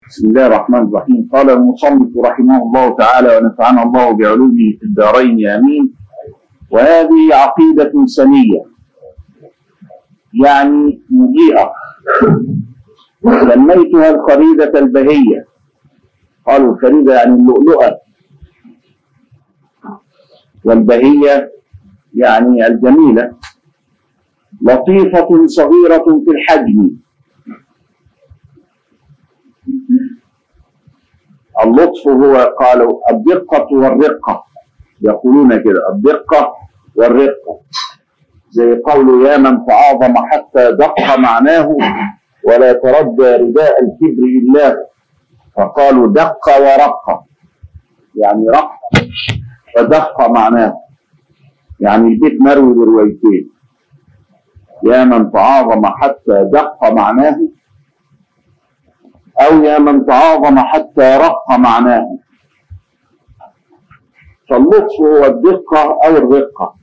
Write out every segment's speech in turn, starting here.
بسم الله الرحمن الرحيم قال المصنف رحمه الله تعالى ونفعنا الله بعلومه في الدارين امين وهذه عقيدة سنية يعني مضيئة سميتها الخريدة البهية قالوا الخريدة يعني اللؤلؤة والبهية يعني الجميلة لطيفة صغيرة في الحجم اللطف هو قالوا الدقة والرقة يقولون كده الدقة والرقة زي قول يا من تعاظم حتى دق معناه ولا تردى رداء الكبر إلا فقالوا دق ورق يعني رق ودق معناه يعني البيت مروي بروايتين يا من تعاظم حتى دق معناه أو يا من تعاظم حتى رق معناه فاللطف هو الدقة أو الرقة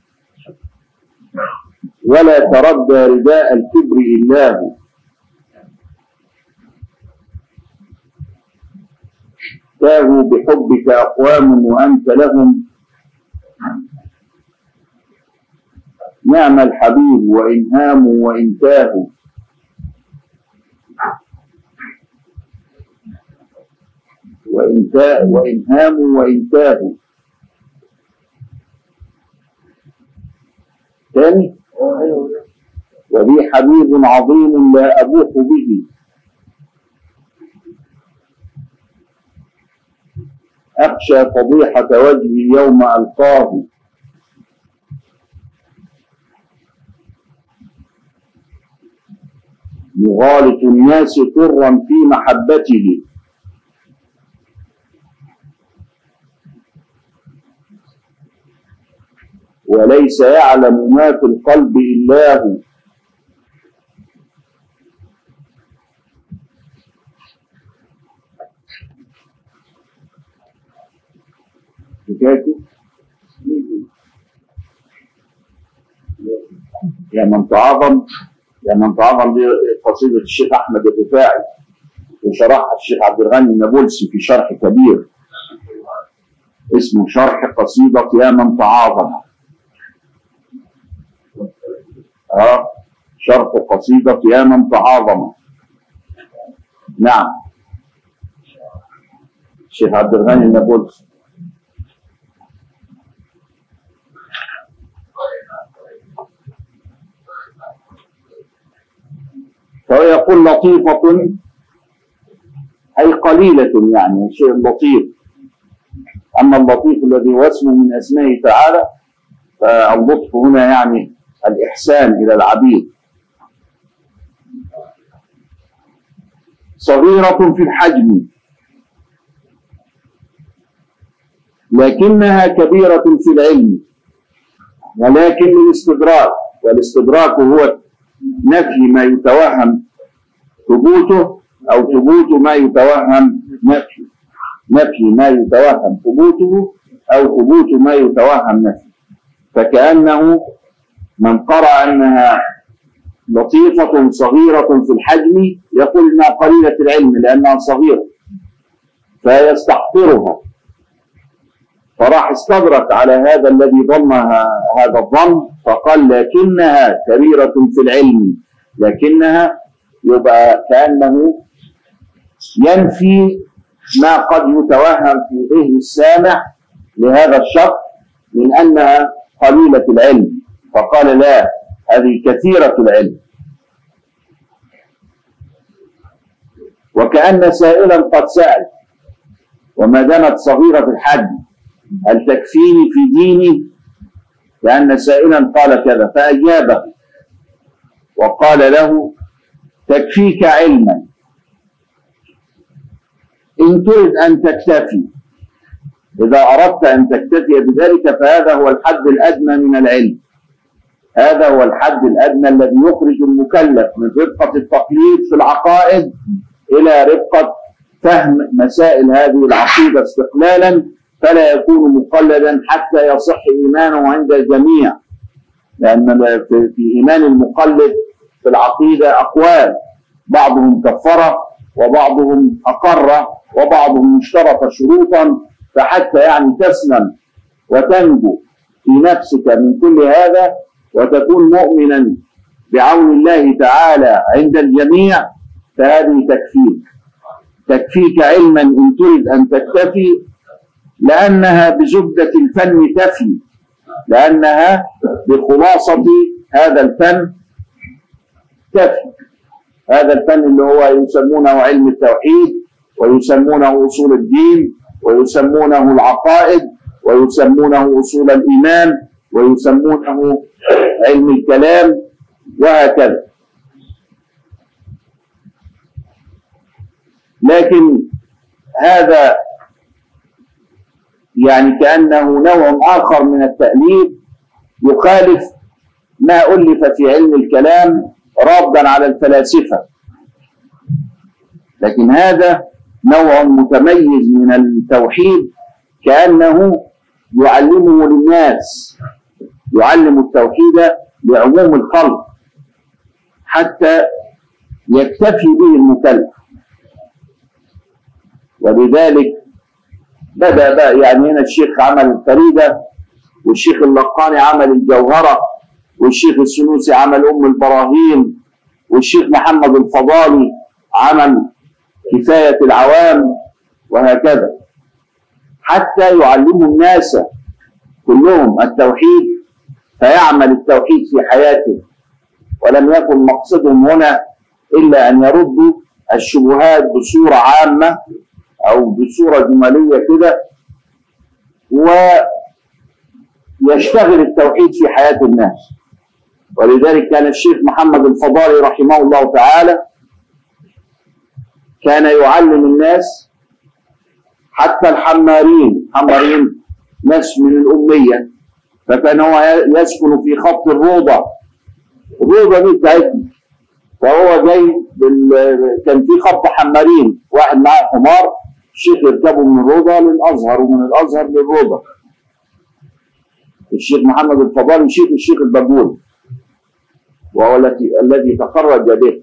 ولا تردى رداء الكبر إلا هو تاهوا بحبك أقوام وأنت لهم نعم الحبيب وإن هاموا وإن تاهوا وإن تا وإن هاموا وإن تاهوا ثاني وبي حبيب عظيم لا أبوح به أخشى فضيحة وجهي يوم ألقاه يغالط الناس طرا في محبته وليس يعلم ما في القلب إلا هو يا من تعظم يا من تعظم دي قصيدة الشيخ أحمد الرفاعي وشرحها الشيخ عبد الغني النابلسي في شرح كبير اسمه شرح قصيدة يا من تعاظم اه شرح قصيدة يا من تعاظم نعم الشيخ عبد الغني النابلسي فهو يقول لطيفة أي قليلة يعني شيء لطيف أما اللطيف الذي هو اسم من أسمائه تعالى فاللطف هنا يعني الإحسان إلى العبيد صغيرة في الحجم لكنها كبيرة في العلم ولكن للاستدراك والاستدراك هو نفي ما يتوهم ثبوته أو ثبوت ما يتوهم نفي نفي ما يتوهم ثبوته أو ثبوت ما يتوهم نفي فكأنه من قرأ أنها لطيفة صغيرة في الحجم يقول إنها قليلة العلم لأنها صغيرة فيستحقرها فراح استدرك على هذا الذي ظنها هذا الظن فقال لكنها كبيرة في العلم لكنها يبقى كأنه ينفي ما قد يتوهم في ذهن السامع لهذا الشخص من أنها قليلة العلم فقال لا هذه كثيرة العلم وكأن سائلا قد سأل وما دامت صغيرة الحجم هل تكفيني في ديني لأن سائلا قال كذا فأجابه وقال له تكفيك علما إن تريد أن تكتفي إذا أردت أن تكتفي بذلك فهذا هو الحد الأدنى من العلم هذا هو الحد الأدنى الذي يخرج المكلف من رفقة التقليد في العقائد إلى رفقة فهم مسائل هذه العقيدة استقلالا فلا يكون مقلدا حتى يصح إيمانه عند الجميع لأن في إيمان المقلد في العقيدة أقوال بعضهم كفر وبعضهم أقر وبعضهم اشترط شروطا فحتى يعني تسلم وتنجو في نفسك من كل هذا وتكون مؤمنا بعون الله تعالى عند الجميع فهذه تكفيك تكفيك علما إن تريد أن تكتفي لأنها بزبدة الفن تفي لأنها بخلاصة هذا الفن تفي هذا الفن اللي هو يسمونه علم التوحيد ويسمونه أصول الدين ويسمونه العقائد ويسمونه أصول الإيمان ويسمونه علم الكلام وهكذا لكن هذا يعني كأنه نوع آخر من التأليف يخالف ما ألف في علم الكلام رادا على الفلاسفة لكن هذا نوع متميز من التوحيد كأنه يعلمه للناس يعلم التوحيد لعموم الخلق حتى يكتفي به المكلف ولذلك بدأ بقى يعني هنا الشيخ عمل الفريدة والشيخ اللقاني عمل الجوهرة والشيخ السنوسي عمل أم البراهين والشيخ محمد الفضالي عمل كفاية العوام وهكذا حتى يعلموا الناس كلهم التوحيد فيعمل التوحيد في حياته ولم يكن مقصدهم هنا إلا أن يردوا الشبهات بصورة عامة أو بصورة جمالية كده ويشتغل التوحيد في حياة الناس ولذلك كان الشيخ محمد الفضالي رحمه الله تعالى كان يعلم الناس حتى الحمارين حمارين ناس من الأمية فكان هو يسكن في خط الروضة الروضة دي بتاعتنا فهو جاي بال... كان في خط حمارين واحد معاه حمار الشيخ يركبه من الروضة للأزهر ومن الأزهر للروضة الشيخ محمد الفضالي شيخ الشيخ البجول وهو الذي الذي تخرج به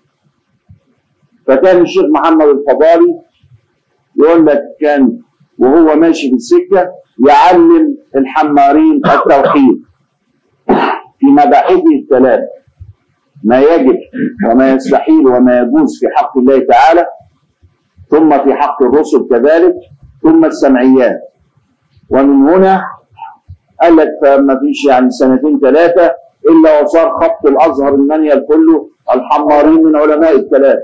فكان الشيخ محمد الفضالي يقول لك كان وهو ماشي في السكه يعلم الحمارين التوحيد في مباحثه الثلاث ما يجب وما يستحيل وما يجوز في حق الله تعالى ثم في حق الرسل كذلك ثم السمعيات ومن هنا قال لك فما فيش يعني سنتين ثلاثه الا وصار خط الازهر المنيل كله الحمارين من علماء الكلام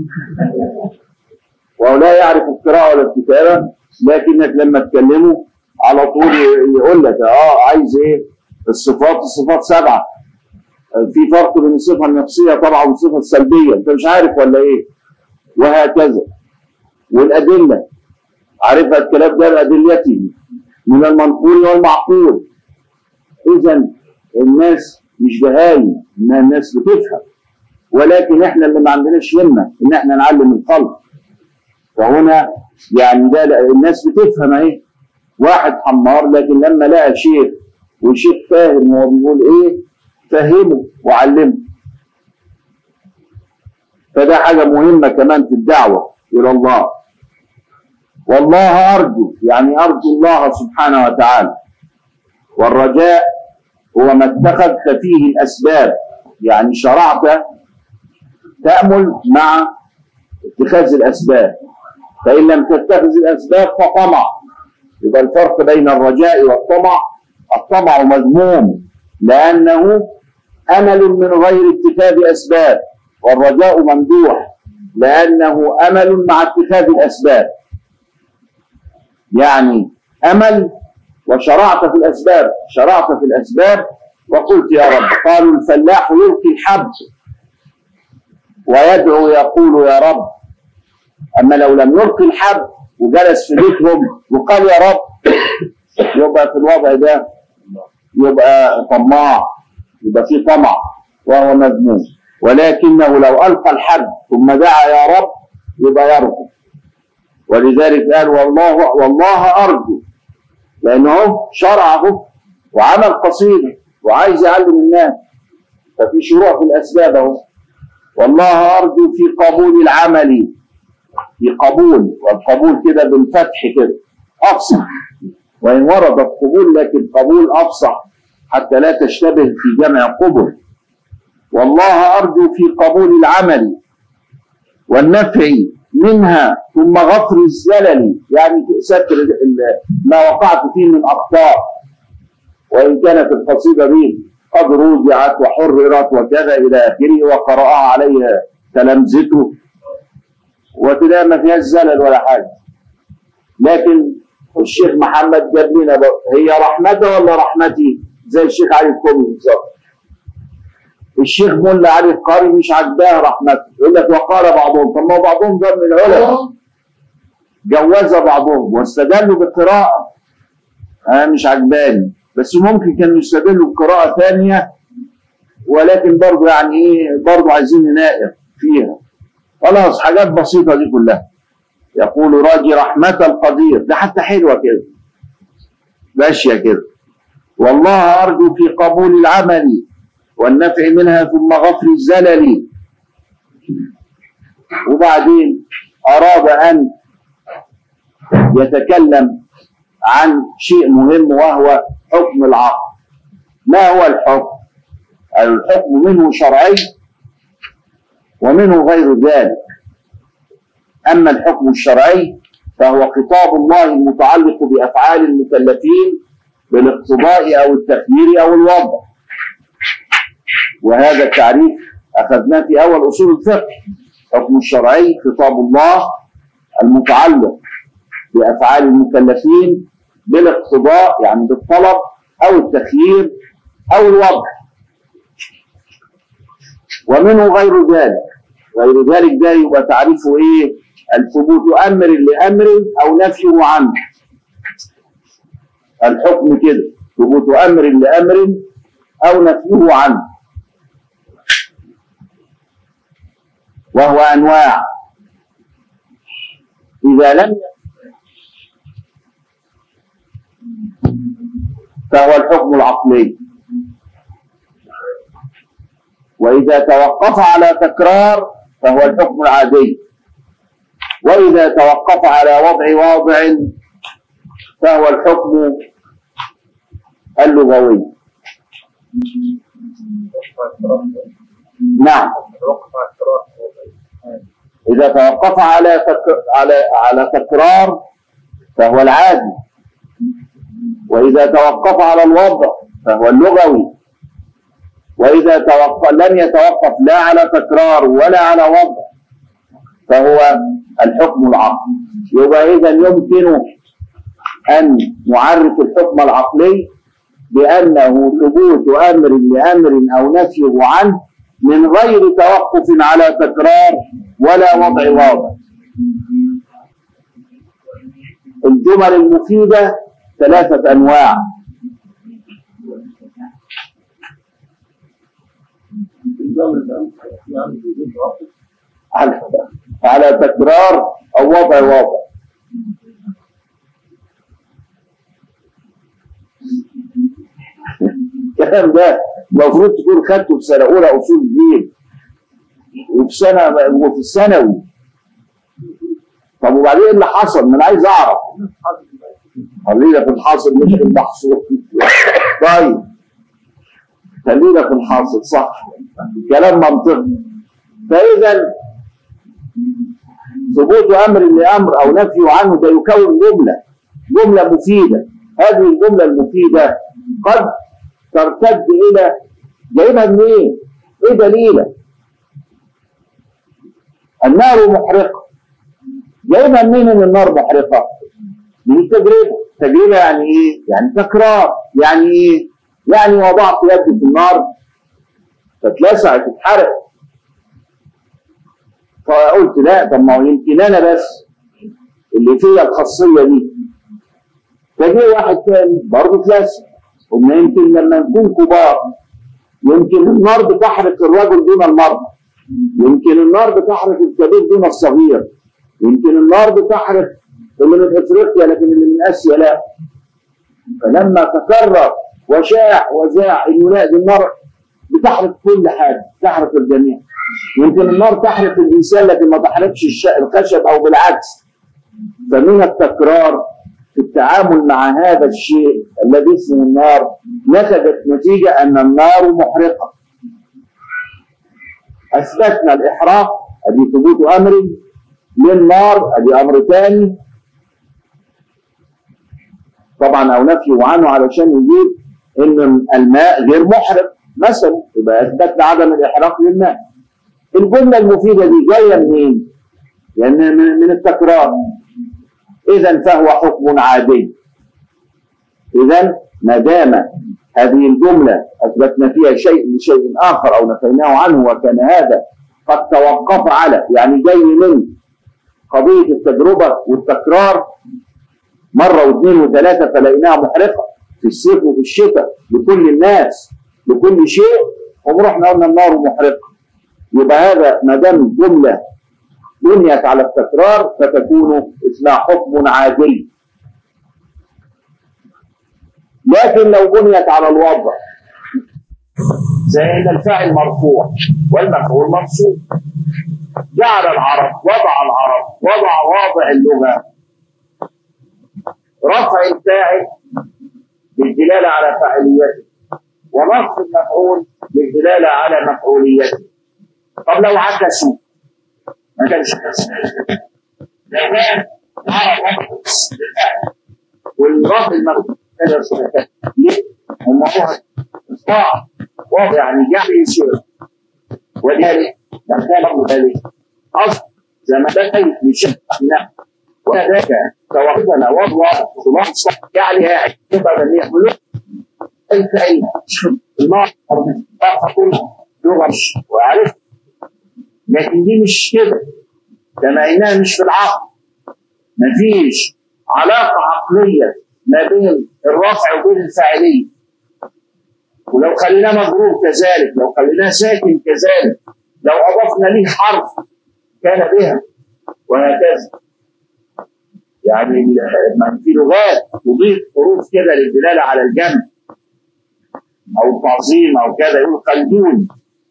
وهو لا يعرف القراءه ولا الكتابه لكنك لما تكلمه على طول يقول لك اه عايز ايه الصفات الصفات سبعه في فرق بين الصفه النفسيه طبعا والصفه السلبيه انت مش عارف ولا ايه وهكذا والادله عارفها الكلام ده بادلته من المنقول والمعقول اذا الناس مش بهايم ان الناس بتفهم ولكن احنا اللي ما عندناش همه ان احنا نعلم الخلق وهنا يعني ده الناس بتفهم اهي واحد حمار لكن لما لقى شيخ والشيخ فاهم هو بيقول ايه فهمه وعلمه فده حاجه مهمه كمان في الدعوه الى الله والله ارجو يعني ارجو الله سبحانه وتعالى والرجاء هو ما اتخذت فيه الاسباب يعني شرعت تامل مع اتخاذ الاسباب فان لم تتخذ الاسباب فطمع يبقى الفرق بين الرجاء والطمع الطمع مذموم لانه امل من غير اتخاذ اسباب والرجاء ممدوح لانه امل مع اتخاذ الاسباب يعني امل وشرعت في الاسباب شرعت في الاسباب وقلت يا رب قالوا الفلاح يلقي الحب ويدعو يقول يا رب اما لو لم يلقي الحب وجلس في بيتهم وقال يا رب يبقى في الوضع ده يبقى طماع يبقى في طمع وهو مذموم ولكنه لو القى الحب ثم دعا يا رب يبقى يرجو ولذلك قال والله والله ارجو لانه شرعه وعمل قصيده وعايز يعلم الناس ففي شروع في الاسباب اهو والله ارجو في قبول العمل في قبول والقبول كده بالفتح كده أفصح وإن ورد القبول لكن قبول أفصح حتى لا تشتبه في جمع قبل والله أرجو في قبول العمل والنفع منها ثم غفر الزلل يعني ستر ما وقعت فيه من أخطاء وإن كانت القصيدة دي قد رجعت وحررت وكذا إلى آخره وقرأها عليها تلامذته وتلاقي ما فيهاش زلل ولا حاجة لكن الشيخ محمد جاب لنا هي رحمته ولا رحمتي زي الشيخ علي الكومي بالظبط الشيخ ملا علي القاري مش عجباه رحمته يقول لك وقال بعضهم طب ما بعضهم ده من العلماء جوز بعضهم واستدلوا بالقراءة أنا مش عجباني بس ممكن كانوا يستدلوا بقراءة ثانية ولكن برضه يعني إيه برضه عايزين نناقر فيها خلاص حاجات بسيطة دي كلها يقول راجي رحمة القدير ده حتى حلوة كده ماشية كده والله أرجو في قبول العمل والنفع منها ثم غفر الزلل وبعدين أراد أن يتكلم عن شيء مهم وهو حكم العقل ما هو الحكم الحكم منه شرعي ومنه غير ذلك أما الحكم الشرعي فهو خطاب الله المتعلق بأفعال المكلفين بالاقتضاء أو التخيير أو الوضع وهذا التعريف أخذناه في أول أصول الفقه الحكم الشرعي خطاب الله المتعلق بأفعال المكلفين بالاقتضاء يعني بالطلب أو التخيير أو الوضع ومنه غير ذلك غير ذلك ده يبقى تعريفه ايه الثبوت امر لامر او نفيه عنه الحكم كده ثبوت امر لامر او نفيه عنه وهو انواع اذا لم فهو الحكم العقلي وإذا توقف على تكرار فهو الحكم العادي وإذا توقف على وضع واضع فهو الحكم اللغوي نعم إذا توقف على تك... على على تكرار فهو العادي وإذا توقف على الوضع فهو اللغوي وإذا توقف لم يتوقف لا على تكرار ولا على وضع فهو الحكم العقلي يبقى إذا يمكن أن نعرف الحكم العقلي بأنه ثبوت أمر لأمر أو نفيه عنه من غير توقف على تكرار ولا وضع واضح الجمل المفيدة ثلاثة أنواع على على تكرار او وضع واضح الكلام ده المفروض تكون خدته في سنه اولى اصول الدين وفي سنه وفي الثانوي طب وبعدين ايه اللي حصل؟ ما انا عايز اعرف خلينا في الحاصل مش في المحصول طيب خلينا في الحاصل صح كلام منطقي فاذا ثبوت امر لامر او نفي عنه ده يكون جمله جمله مفيده هذه الجمله المفيده قد ترتد الى جايبها منين؟ ايه دليلها؟ النار محرقه جايبها منين ان النار محرقه؟ من التجربه تجربه يعني ايه؟ يعني تكرار يعني ايه؟ يعني وضعت يدي في النار فاتلسعت اتحرقت فقلت لا طب ما هو يمكن انا بس اللي فيا الخاصيه دي فجه واحد تاني برضه اتلسع قلنا يمكن لما نكون كبار يمكن النار بتحرق الرجل دون المرأة يمكن النار بتحرق الكبير دون الصغير يمكن النار بتحرق اللي من افريقيا لكن اللي من اسيا لا فلما تكرر وشاع وزاع انه لا دي النار بتحرق كل حاجه تحرق الجميع يمكن النار تحرق الانسان لكن ما تحرقش الخشب او بالعكس فمن التكرار في التعامل مع هذا الشيء الذي اسمه النار نتجت نتيجه ان النار محرقه اثبتنا الاحراق ادي ثبوت امر للنار ادي امر ثاني طبعا او نفيه عنه علشان يجيب ان الماء غير محرق مثلا يبقى اثبتنا عدم الاحراق للماء الجمله المفيده دي جايه منين؟ يعني من التكرار اذا فهو حكم عادي اذا ما دام هذه الجمله اثبتنا فيها شيء لشيء اخر او نفيناه عنه وكان هذا قد توقف على يعني جاي من قضيه التجربه والتكرار مره واثنين وثلاثه فلقيناها محرقه في الصيف وفي الشتاء لكل الناس لكل شيء ورحنا قلنا النار محرقه يبقى هذا ما دام جمله بنيت على التكرار فتكون اسمها حكم عادي لكن لو بنيت على الوضع زي ان الفاعل مرفوع والمفعول منصوب جعل العرب وضع العرب وضع واضع اللغه رفع الفاعل بالدلاله على فاعليته ونصب المفعول بالدلاله على مفعوليته طب لو عكسوا ما كانش لو كان عرب والرفع المفعول كذا ليه؟ هم هو اصبع واضح يعني جعل يشير ولذلك لم كان ذلك اصل زي ما ده لشأننا وذاك توحدنا وضع خلاص يعني قاعد تبقى اللي يحملوه انت اين النار تقول لغه وعارف لكن دي مش كده كما انها مش في العقل مفيش علاقه عقليه ما بين الرفع وبين الفاعليه ولو خليناه مجرور كذلك لو خليناه ساكن كذلك لو اضفنا ليه حرف كان بها وهكذا يعني في لغات تضيف حروف كده للدلاله على الجمع او التعظيم او كذا يقول خلدون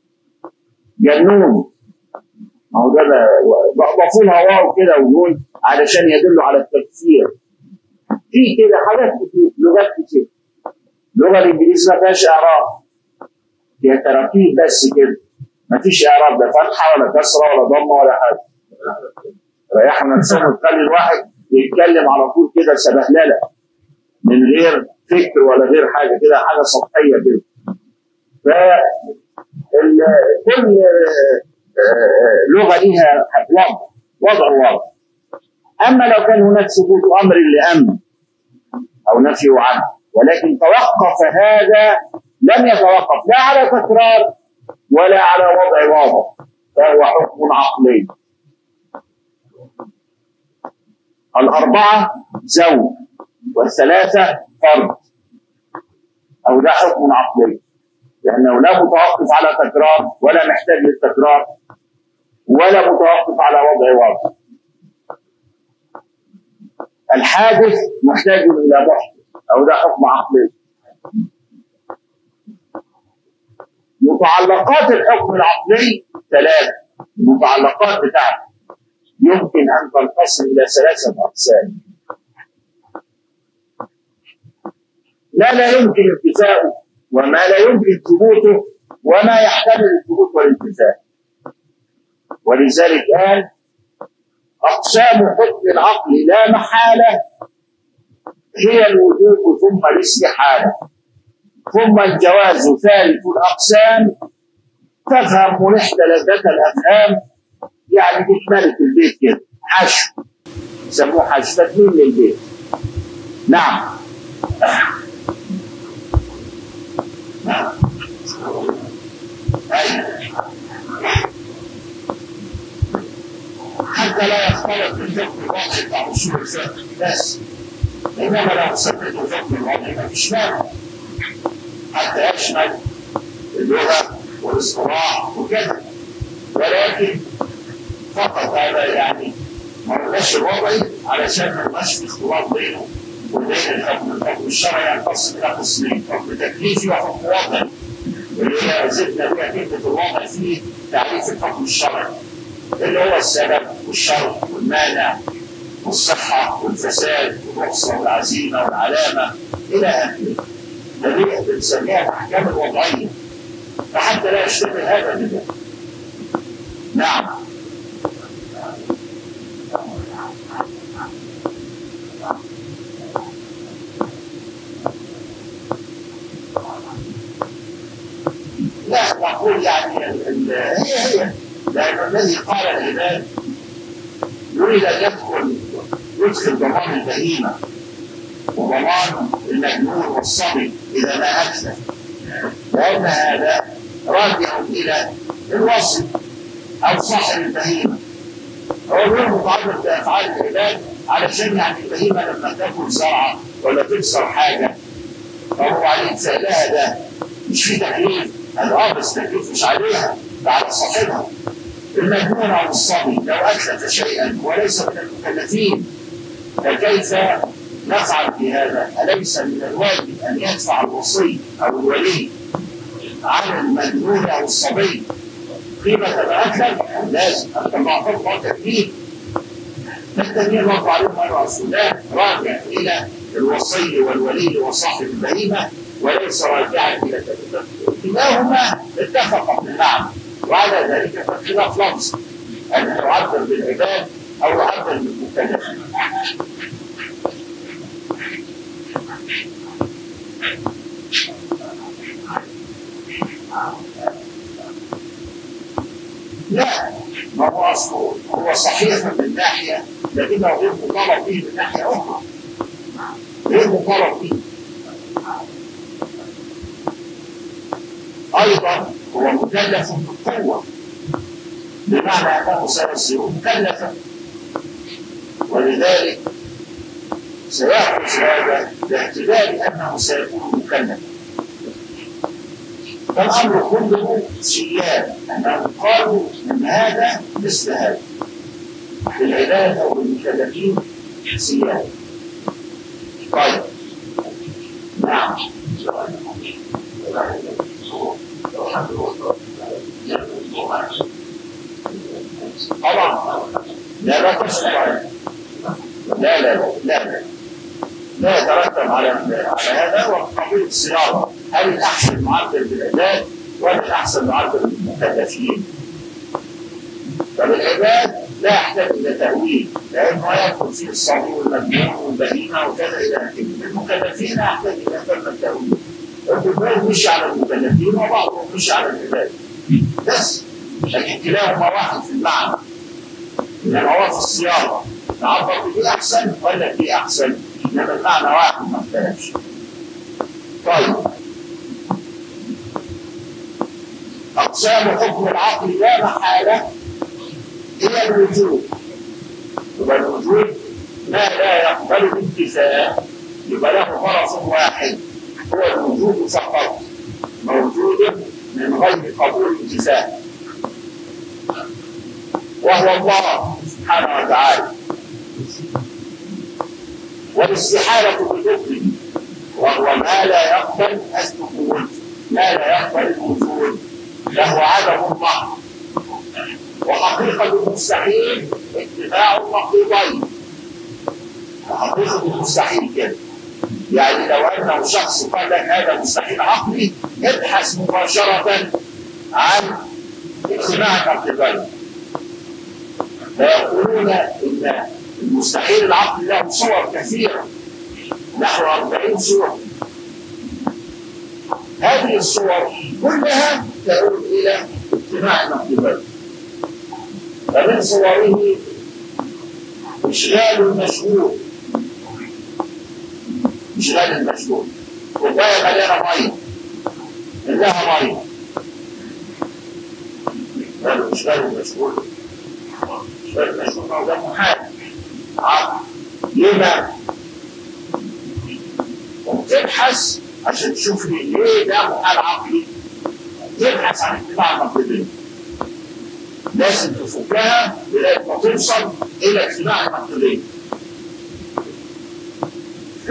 جنون ما هو ده ضافوا لها واو كده ونون علشان يدلوا على التكسير في كده حاجات كتير لغات كتير اللغه الانجليزيه ما فيهاش اعراب هي تراكيب بس كده ما فيش اعراب لا فتحه ولا كسره ولا ضمه ولا حاجه ريحوا نفسهم وتخلي الواحد يتكلم على طول كده سبهلله من غير فكر ولا غير حاجه كده حاجه سطحيه كده ف كل لغه ليها وضع وضع واضح اما لو كان هناك ثبوت امر لامن او نفي عنه ولكن توقف هذا لم يتوقف لا على تكرار ولا على وضع واضح فهو حكم عقلي الأربعة زوج والثلاثة فرد أو ده حكم عقلي لأنه لا متوقف على تكرار ولا محتاج للتكرار ولا متوقف على وضع واضح الحادث محتاج إلى محدث أو ده حكم عقلي متعلقات الحكم العقلي ثلاثة المتعلقات بتاعته يمكن أن تنقسم إلى ثلاثة أقسام ما لا يمكن انتفاؤه وما لا يمكن ثبوته وما يحتمل الثبوت والانتفاء ولذلك قال أقسام حكم العقل لا محالة هي الوجوب ثم الاستحالة ثم الجواز ثالث الأقسام تفهم ملحت لذة الأفهام يعني بتملك البيت كده حشو يسموه حشو تكميل للبيت نعم نعم حتى لا يختلط بالفقه الواقع مع اصول الفقه بس انما لو ثبت الفقه الواقع ما فيش مانع حتى يشمل اللغه والاصطلاح وكذا ولكن فقط هذا يعني ما رضاش الوضعي علشان ما يبقاش في اختلاط بينه وبين الحكم الحكم الشرعي ينقسم الى قسمين حكم تكليفي وحكم وضعي اللي هي زدنا بها كلمه الوضع فيه تعريف الحكم الشرعي اللي هو السبب والشرط والمانع والصحة والفساد والرخصة والعزيمة والعلامة إلى آخره. هذه بنسميها الأحكام الوضعية. فحتى لا يشتبه هذا بذا. نعم. لا نقول يعني هي هي لأن الذي قال العباد يريد أن يدخل يدخل ضمان البهيمة وضمان المجنون والصبي إذا ما أتلف وأن هذا راجع إلى الوصف أو صاحب البهيمة هو غير متعلق بأفعال العباد علشان يعني البهيمة لما تاكل زرعة ولا تكسر حاجة فهو عليه سألها ده مش في تكليف هذا اه بس تكليف مش عليها ده على صاحبها المجنون او الصبي لو اتلف شيئا وليس من المكلفين فكيف نفعل في هذا؟ اليس من الواجب ان يدفع الوصي او الولي عن المجنون او الصبي قيمة ما اتلف؟ لازم انت معطوف تكليف التنين برضه عليهم قالوا السودان راجع الى الوصي والولي وصاحب البهيمه وليس راجعا الى التكليف كلاهما اتفقا في المعنى وعلى ذلك فالخلاف لفظ أن يعبر بالعباد أو يعبر بالمكلفين لا ما هو أصله هو صحيح من ناحية لكنه غير مطالب به من ناحية أخرى غير مطالب به أيضا هو مكلف بالقوة بمعنى أنه سيصير مكلفا ولذلك سيحدث هذا باعتبار أنه سيكون مكلفا فالأمر كله سيان أنهم قالوا أن هذا مثل هذا بالعباد أو بالمكلفين سيان طيب نعم طبعا لا لا تشرع لا لا لا لا لا يترتب على على هذا وقضيه الصياغه هل الاحسن معبر بالعباد ولا الاحسن معبر بالمكلفين؟ فبالعباد لا يحتاج الى تاويل لانه يدخل فيه الصبي والمجنون والبهيمه وكذا الى اخره المكلفين يحتاج الى تم التاويل الجمهور مشي على المكلفين وبعضهم مشي على العباد بس لكن كلاهما واحد في المعنى انما هو في الصياغه نعبر بدي احسن ولا دي احسن انما المعنى واحد ما اختلفش طيب اقسام حكم العقل لا محاله هي الوجود يبقى الوجود ما لا يقبل الانتفاء يبقى له طرف واحد هو الوجود فقط موجود من غير قبول انتفاء وهو الله سبحانه وتعالى والاستحالة بذكره وهو ما لا يقبل الدخول ما لا يقبل الوجود له عدم محض وحقيقة المستحيل اتباع النقيضين وحقيقة المستحيل كده يعني لو أنه شخص قال لك هذا مستحيل عقلي ابحث مباشرة عن اجتماع النقيضين فيقولون ان المستحيل العقل له صور كثيره نحو 40 صوره هذه الصور كلها تؤول الى اجتماع النقيضين فمن صوره اشغال المشغول اشغال المشغول كوبايه مليانه ميه عندها ميه قالوا اشغال المشغول المشروع ده محال لما وبتبحث عشان تشوف لي ليه ده محال عقلي تبحث عن اتباع النقيضين لازم تفكها لغايه ما توصل الى اتباع النقيضين ف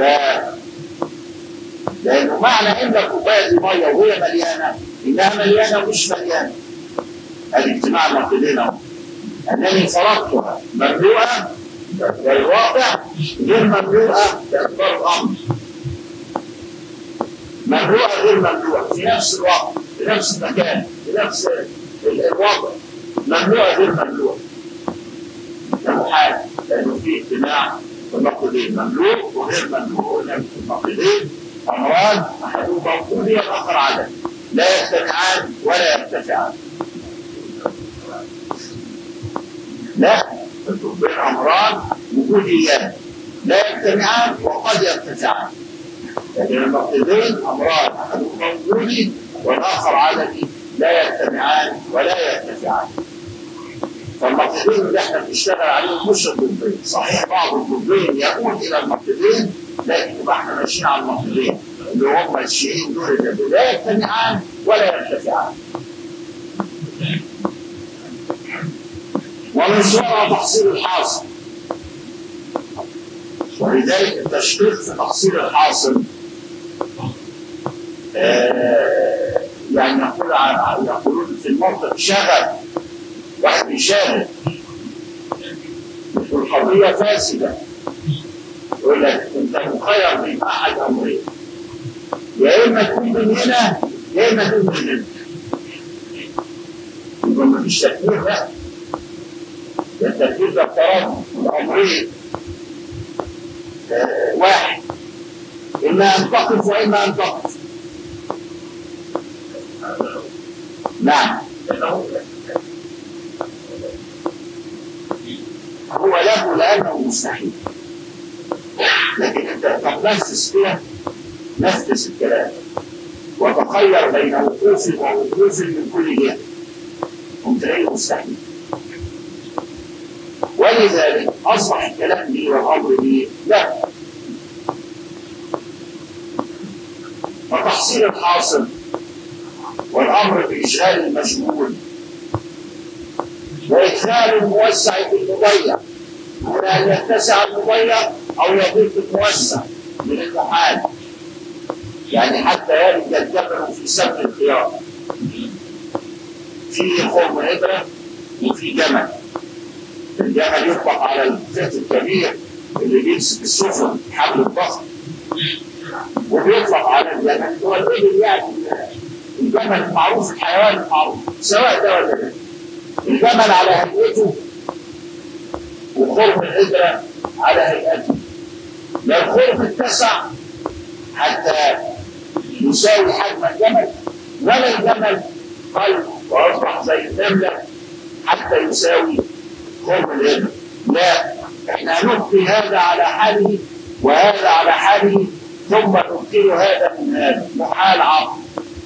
لانه معنى ان كوبايه الميه وهي مليانه انها مليانه ومش مليانه الاجتماع النقدين اهو انني فرضتها ممنوعه والواقع غير ممنوعه باعتبار الامر ممنوعه غير ممنوعه في نفس الوقت في نفس المكان في نفس ال- الوضع ممنوعه غير ممنوعه ده محال لانه في اجتماع النقدين مملوك وغير مملوك قلنا النقدين امران احدهما وجودي والاخر عدم لا يجتمعان ولا يرتفعان لا بين امران وجوديان لا يجتمعان وقد يرتفعان لكن النقيضين امران احدهما وجودي والاخر عدمي لا يجتمعان ولا يرتفعان فالنقيضين اللي احنا بنشتغل عليهم مش الضدين صحيح بعض الضدين يقول الى النقيضين لكن يبقى احنا ماشيين على النقيضين اللي هم الشيئين دول اللي لا يجتمعان ولا يرتفعان ومن صورة تحصيل الحاصل ولذلك التشقيق في تحصيل الحاصل آه يعني يقول عن- يقولون في المنطق شغل واحد يشاغل والقضية فاسدة يقول لك انت مخير بين احد امرين يا اما تكون من هنا يا اما تكون من هنا يبقى مفيش تفكير لا ده التفكير ده افتراضي الامرين آه، واحد اما ان تقف واما ان تقف نعم هو له لانه مستحيل لكن انت طب نفس كده نفس الكلام وتخير بين وقوف ووقوف من كل جهه قمت تلاقيه مستحيل ولذلك اصبح الكلام لي والامر لي لا فتحصيل الحاصل والامر باشغال المشغول وادخال الموسع في المضيع دون ان يتسع المضيع او يضيق الموسع من المحال يعني حتى يلد الجبل في سبب الخيار في خرم ابره وفي جمل الجمل يطلق على الخيط الكبير اللي بيمسك السفن حبل الضخم وبيطلق على الجمل هو الابل يعني الجمل المعروف الحيوان المعروف سواء ده ولا ده الجمل على هيئته وخرم الإبرة على هيئته لو الخرم اتسع حتى يساوي حجم الجمل ولا الجمل قل وأصبح زي النملة حتى يساوي خرم الإبرة لا احنا هنبقي هذا على حاله وهذا على حاله ثم نبقي هذا من هذا محال عقل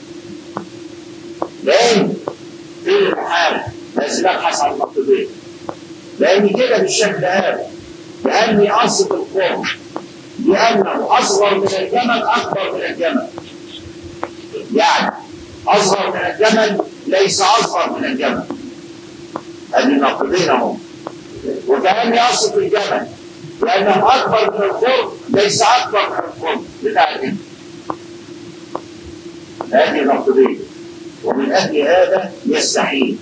لأن في المحال لازم ابحث عن النقيضين لان كده بالشكل هذا لاني اصف القرب لانه اصغر من الجمل اكبر من الجمل يعني اصغر من الجمل ليس اصغر من الجمل هذه النقيضين هم وكاني اصف الجمل لانه اكبر من القرب ليس اكبر من القرب بتاع الجمل هذه النقيضين ومن اجل هذا يستحيل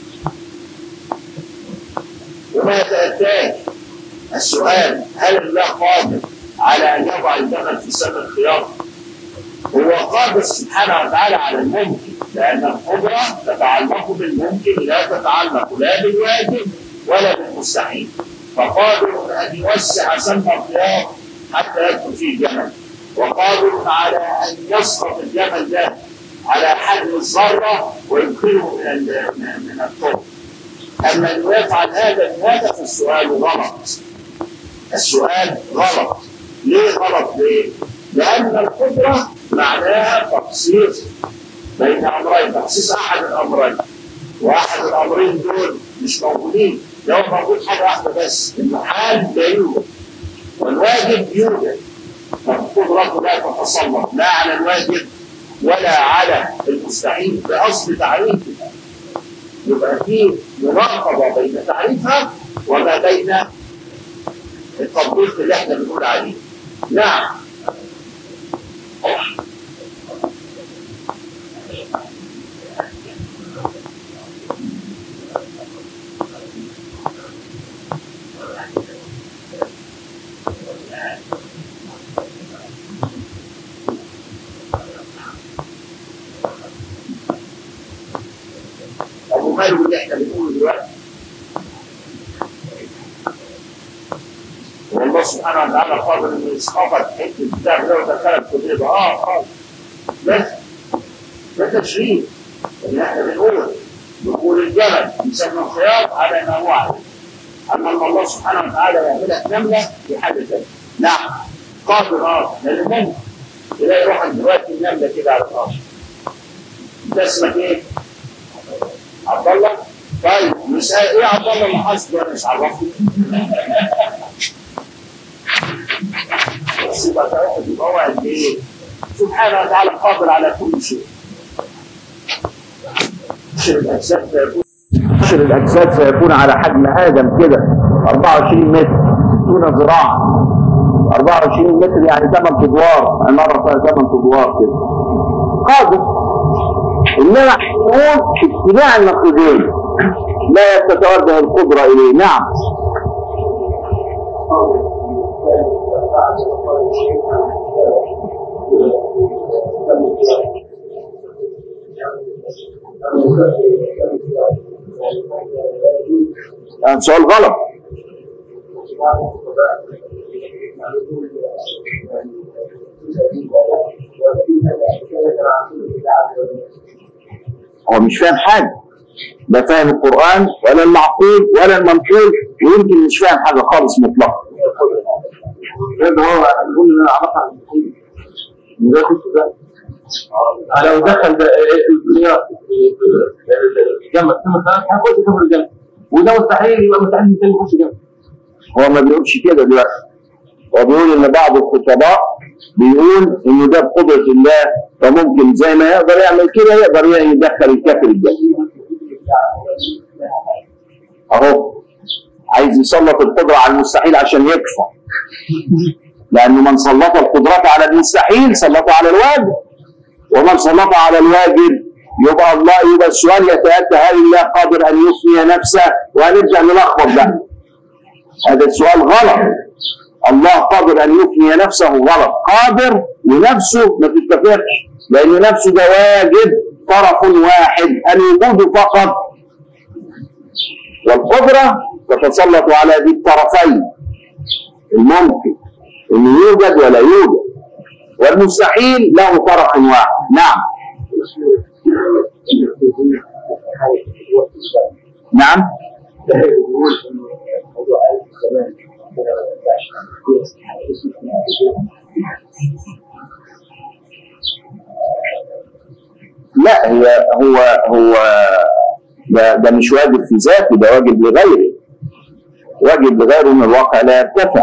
وما يتأتاش السؤال هل الله قادر على أن يضع الجمل في سبب الخيار؟ هو قادر سبحانه وتعالى على الممكن لأن القدرة تتعلق بالممكن لا تتعلق لا بالواجب ولا بالمستحيل فقادر أن يوسع سم الخيار حتى يدخل فيه الجمل وقادر على أن يسقط الجمل ده على حجم الذرة ويدخله من ال- من من الطرق أما أن يفعل هذا لماذا فالسؤال غلط السؤال غلط ليه غلط ليه؟ لأن القدرة معناها تخصيص بين أمرين تخصيص أحد الأمرين وأحد الأمرين دول مش موجودين لو موجود حاجة واحدة بس المحال لا يوجد والواجب يوجد فالقدرة لا تتسلط لا على الواجب ولا على المستحيل بأصل تعريفها يبقى في مناقضة بين تعريفها وما بين التطبيق اللي احنا بنقول عليه. نعم. ابو مالك اللي احنا بنقوله دلوقتي والله سبحانه وتعالى قادر انه يسقطك حته الكتاب ده ويدخلك في بيضه اه اه بس ده تشريف اللي احنا بنقوله بنقول الجبل يسمى الخياط على ما هو عليه اما ان الله سبحانه وتعالى يعملك نمله في حاجه ثانيه نعم قادر اه لان ممكن تلاقي روحك دلوقتي نمله كده على الارض انت اسمك ايه؟ عبد الله طيب مش ايه عبد الله اللي حصل ده مش عرفني بس يبقى تاخد يبقى هو قد ايه؟ سبحانه وتعالى قادر على كل شيء حشر الاجساد سيكون حشر الاجساد سيكون على حجم ادم كده 24 متر 60 ذراعا 24 متر يعني 8 ادوار عماره فيها 8 ادوار كده قادر انما نقول اتباع النقيضين لا تتوجه القدره اليه نعم يعني سؤال غلط هو مش فاهم حاجه لا فاهم القران ولا المعقول ولا المنقول ويمكن مش فاهم حاجه خالص مطلقا لان هو يقول ان علاقه عن ده كنت ده لو دخل ده الخيار الجنه ثم هيخش كفر الجنه وده مستحيل يبقى مستحيل الانسان يخش جنه هو ما بيقولش كده دلوقتي هو بيقول ان بعض الخطباء بيقول ان ده بقدره الله فممكن زي ما يقدر يعمل كده يقدر يدخل الكافر الجنه اهو عايز يسلط القدره على المستحيل عشان يكفر لأن من سلط القدرة على المستحيل سلطه على الواجب ومن سلط على الواجب يبقى الله يبقى السؤال يتأتى هل الله قادر أن يفني نفسه وهنبدأ نلخبط ده هذا السؤال غلط الله قادر أن يفني نفسه غلط قادر ونفسه ما تتفقش لأن نفسه ده واجب طرف واحد الوجود فقط والقدرة تتسلط على ذي الطرفين الممكن انه يوجد ولا يوجد والمستحيل له طرف واحد نعم نعم لا هي هو هو ده, ده مش واجب في ذاته ده واجب لغيره واجب لغيره من الواقع لا يرتفع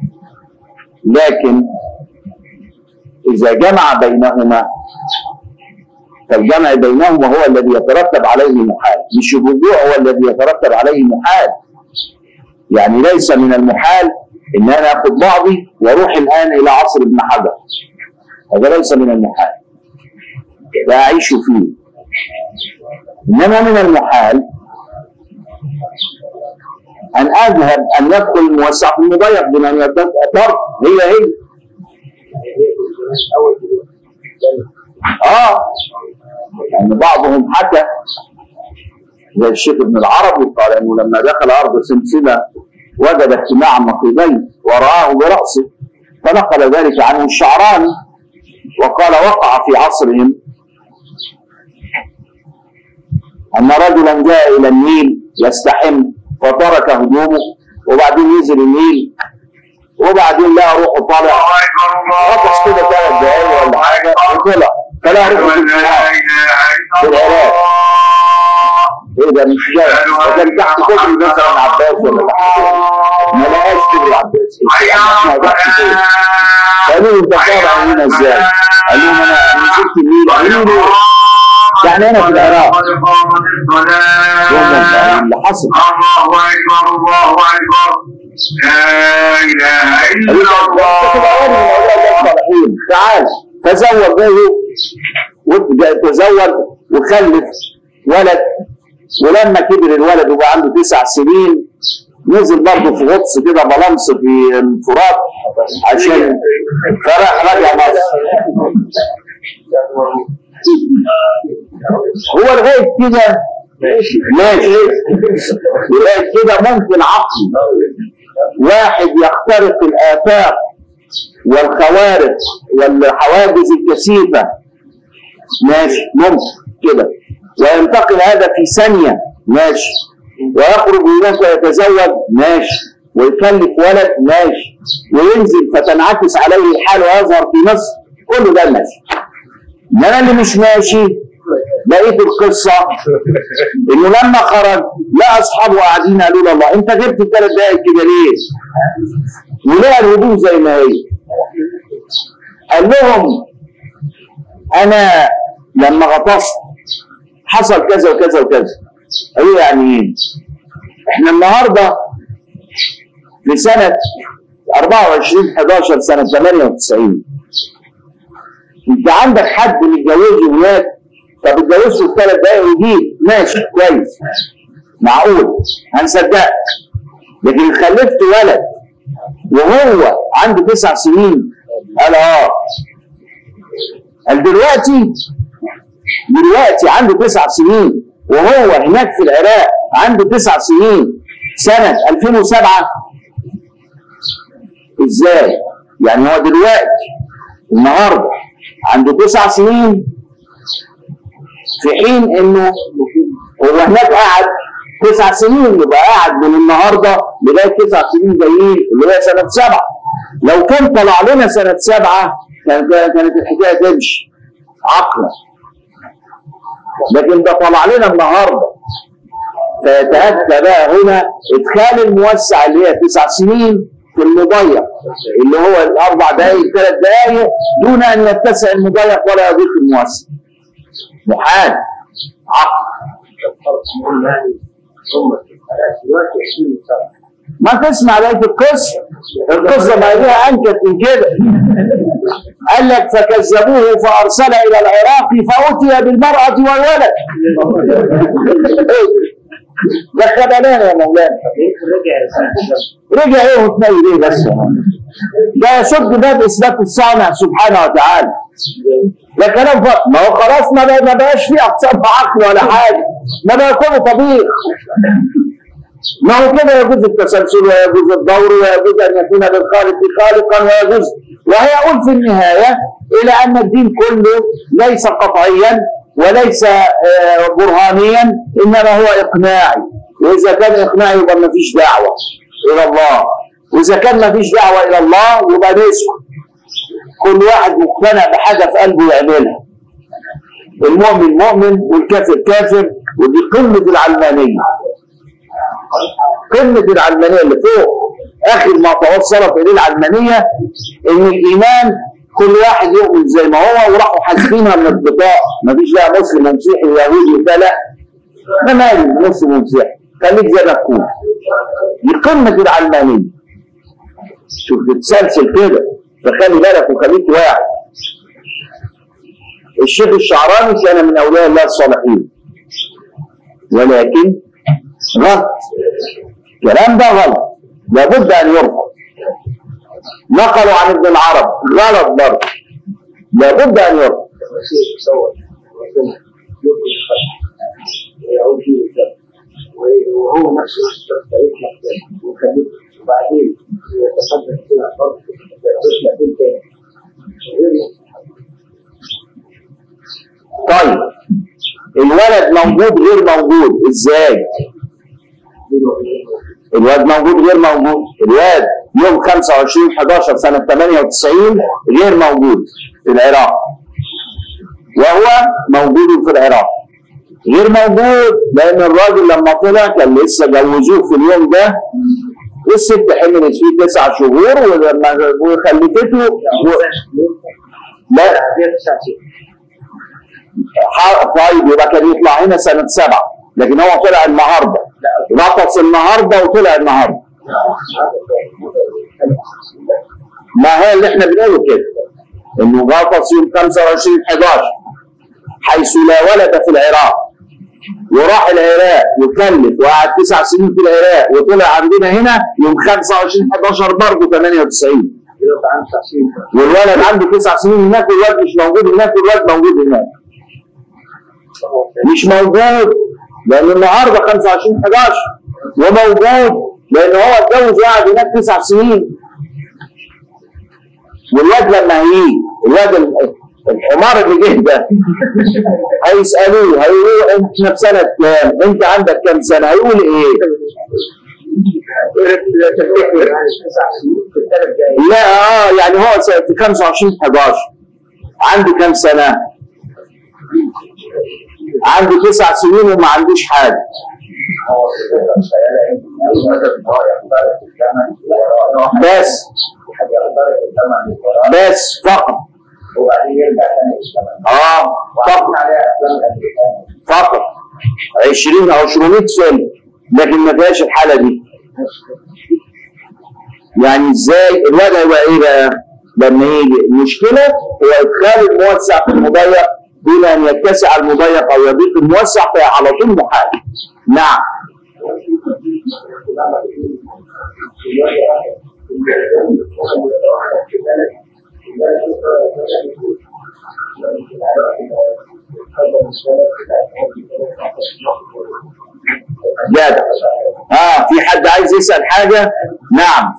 لكن إذا جمع بينهما فالجمع بينهما هو الذي يترتب عليه محال مش الرجوع هو الذي يترتب عليه محال يعني ليس من المحال ان انا اخذ بعضي واروح الان الى عصر ابن حجر هذا ليس من المحال لا اعيش فيه انما من المحال ان اذهب ان ندخل الموسع في المضيق بما ان الطرف هي هي اه يعني بعضهم حكى زي الشيخ ابن العربي قال انه لما دخل ارض سمسمه وجد اجتماع النقيضين ورآه برأسه فنقل ذلك عنه الشعراني وقال وقع في عصرهم أن رجلا جاء إلى النيل يستحم وترك هدومه وبعدين نزل النيل وبعدين لقى روحه طالع غطس كده ثلاث دقايق ولا حاجه وطلع فلا روحه في العراق ايه ده مش جاي وكان تحت كوبري مثلا عباس ولا تحت ما لقاش كوبري عباس ما ضحك فين قالوا له انت طالع هنا ازاي؟ قال لهم انا نزلت النيل قالوا له يعني انا في العراق اللي حصل الله اكبر الله اكبر لا اله الا الله تعال تزوج به تزوج وخلف ولد ولما كبر الولد وبقى عنده تسع سنين نزل برضه في غطس كده بلمس في التراب عشان فراح رجع مصر هو لغايه كده ماشي لغايه كده ممكن عقل واحد يخترق الافاق والخوارق والحواجز الكثيفه ماشي ممكن كده وينتقل هذا في ثانيه ماشي ويخرج هناك ويتزوج ماشي ويكلف ولد ماشي وينزل فتنعكس عليه الحال ويظهر في مصر كله ده ماشي انما اللي مش ماشي بقيه القصه انه لما خرج لقى اصحابه قاعدين قالوا له الله انت غبت ثلاث دقائق كده ليه؟ ولقى الهدوء زي ما هي قال لهم انا لما غطست حصل كذا وكذا وكذا قالوا يعني ايه؟ احنا النهارده في سنه 24 11 سنه 98 انت عندك حد متجوزه ولاد طب اتجوزته في ثلاث دقايق ويجيب ماشي كويس معقول هنصدقك لكن خلفت ولد وهو عنده تسع سنين قال اه قال دلوقتي دلوقتي عنده تسع سنين وهو هناك في العراق عنده تسع سنين سنة 2007 ازاي؟ يعني هو دلوقتي النهارده عنده تسع سنين في حين انه هو هناك قاعد تسع سنين يبقى قاعد من النهارده لغايه تسع سنين جايين اللي هي سنه سبعه لو كان طلع لنا سنه سبعه كان كانت الحكايه تمشي عقلا لكن ده طلع لنا النهارده فيتأتى بقى هنا ادخال الموسع اللي هي تسع سنين في المضيق اللي هو الاربع دقائق ثلاث دقائق دون ان يتسع المضيق ولا يضيق الموسع محال عقل ما تسمع بقيه القصه القصه ما ليها انكت من كده قال لك فكذبوه فارسل الى العراق فاتي بالمراه والولد ده خبلان يا مولانا رجع ايه وتنيل ايه بس ده يشد باب اثبات الصانع سبحانه وتعالى ده كلام فقط ما هو خلاص ما بقى- ما بقاش فيه اقسام عقل ولا حاجه ما بقى كله طبيعي ما هو كده يجوز التسلسل ويجوز الدور ويجوز ان يكون للخالق خالقا ويجوز وهيقول في النهايه الى ان الدين كله ليس قطعيا وليس آه، برهانيا انما هو اقناعي واذا كان اقناعي يبقى ما فيش دعوه الى الله واذا كان ما فيش دعوه الى الله يبقى نسكت كل واحد مقتنع بحاجه في قلبه يعملها المؤمن مؤمن والكافر كافر ودي قمه العلمانيه قمه العلمانيه اللي فوق اخر ما توصلت اليه العلمانيه ان الايمان كل واحد يؤمن زي ما هو وراحوا حاسبينها من البطاقه مفيش بقى مسلم ومسيحي ويهودي وده لا انا مالي مسلم ومسيحي خليك زي ما تكون دي قمه العلمانيه شوف بتسلسل كده فخلي بالك وخليك واعي الشيخ الشعراني كان من اولياء الله الصالحين ولكن غلط الكلام ده غلط لابد ان يرفض نقلوا عن ابن العرب غلط برضه لابد ان يرفض وهو نفسه يطلع ويخليه وبعدين يتصدق كده برضه يطلع دين تاني طيب الولد موجود غير موجود ازاي الواد موجود غير موجود الواد يوم 25 11 سنة 98 غير موجود في العراق وهو موجود في العراق غير موجود لأن الراجل لما طلع كان لسه جوزوه في اليوم ده والست حملت فيه تسع شهور ولما وخلفته و... لا ح- طيب يبقى كان يطلع هنا سنة سبعة لكن هو طلع النهارده غطس النهارده وطلع النهارده ما هو اللي احنا بنقوله كده انه غطس يوم 25 11 حيث لا ولد في العراق وراح العراق وكلف وقعد تسع سنين في العراق وطلع عندنا هنا يوم 25 11 برضه 98 والولد عنده تسع سنين هناك والولد مش موجود هناك والولد موجود هناك مش موجود لان النهارده 25 11 وموجود لان هو اتجوز وقعد هناك تسع سنين والواد لما هيجي الواد ال- الحمار اللي جه ده هيسالوه هيقولوا انت في سنه كام؟ انت عندك كام سنه؟ هيقول ايه؟ لا اه يعني هو س- في 25 11 عنده كام سنه؟ عنده تسع سنين وما عندوش حاجه بس بس فقط وبعدين يرجع تاني يشتغل اه فقط عليها افلام امريكيه فقط 20 او 700 فيلم لكن ما فيهاش الحاله دي يعني ازاي الوضع يبقى ايه بقى لما يجي المشكله هو ادخال الموسع في المضيق دون ان يتسع المضيق او يضيق الموسع فهي على طول محال نعم جدع اه في حد عايز يسال حاجه نعم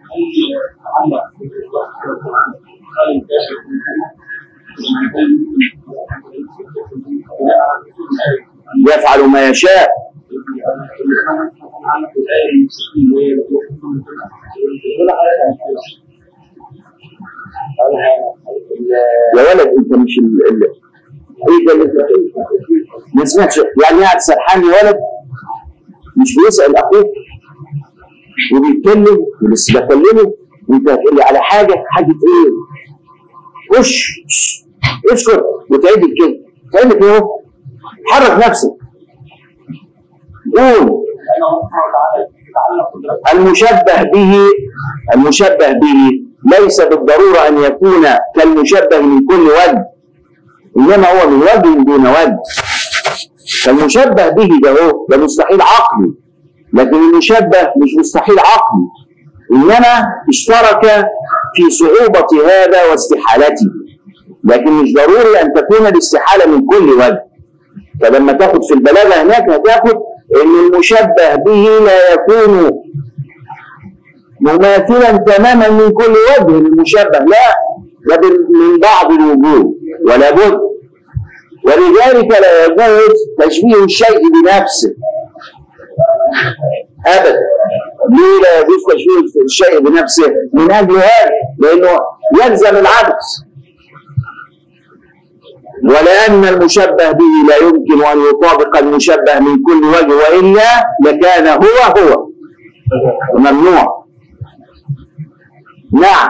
يفعل ما يشاء يا ولد انت مش ال... ال... ايه ده اللي انت بتقوله؟ ما سمعتش يعني قاعد سرحان يا ولد مش بيسال اخوك وبيتكلم ولسه بكلمه وانت هتقول لي على حاجه حاجه ايه؟ خش اسكت وتعيد الكلمه تعيد لك اهو حرك نفسك قول المشبه به المشبه به ليس بالضرورة أن يكون كالمشبه من كل وجه إنما هو من وجه دون وجه فالمشبه به ده هو ده مستحيل عقلي لكن المشبه مش مستحيل عقلي إنما اشترك في صعوبة هذا واستحالته لكن مش ضروري أن تكون الاستحالة من كل وجه فلما تاخد في البلاغة هناك هتاخد ان المشبه به لا يكون مماثلا تماما من كل وجه المشبه لا ده بال- من بعض الوجوه ولا بد ولذلك لا يجوز تشبيه الشيء بنفسه ابدا ليه لا يجوز تشبيه الشيء بنفسه من اجل هذا لانه يلزم العكس ولأن المشبه به لا يمكن أن يطابق المشبه من كل وجه وإلا لكان هو هو ممنوع نعم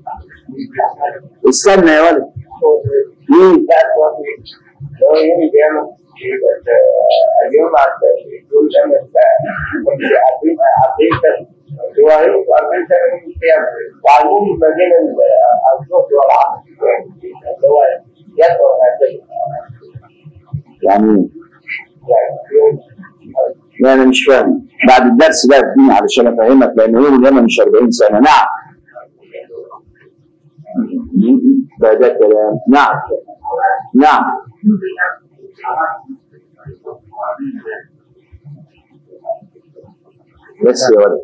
استنى يا ولد مين لو يوم القيامة اليوم يقول أنا كنت عارفين عارفين هو هيبقى عارفين سنة يوم القيامة وعلمهم ما بين الصوت والعقل اللي هو يدعو هكذا يعني يعني يوم لا أنا مش فاهم بعد الدرس بقى اديني علشان أفهمك لأن يوم القيامة مش 40 سنة نعم ده ده كلام نعم نعم بس يا ولد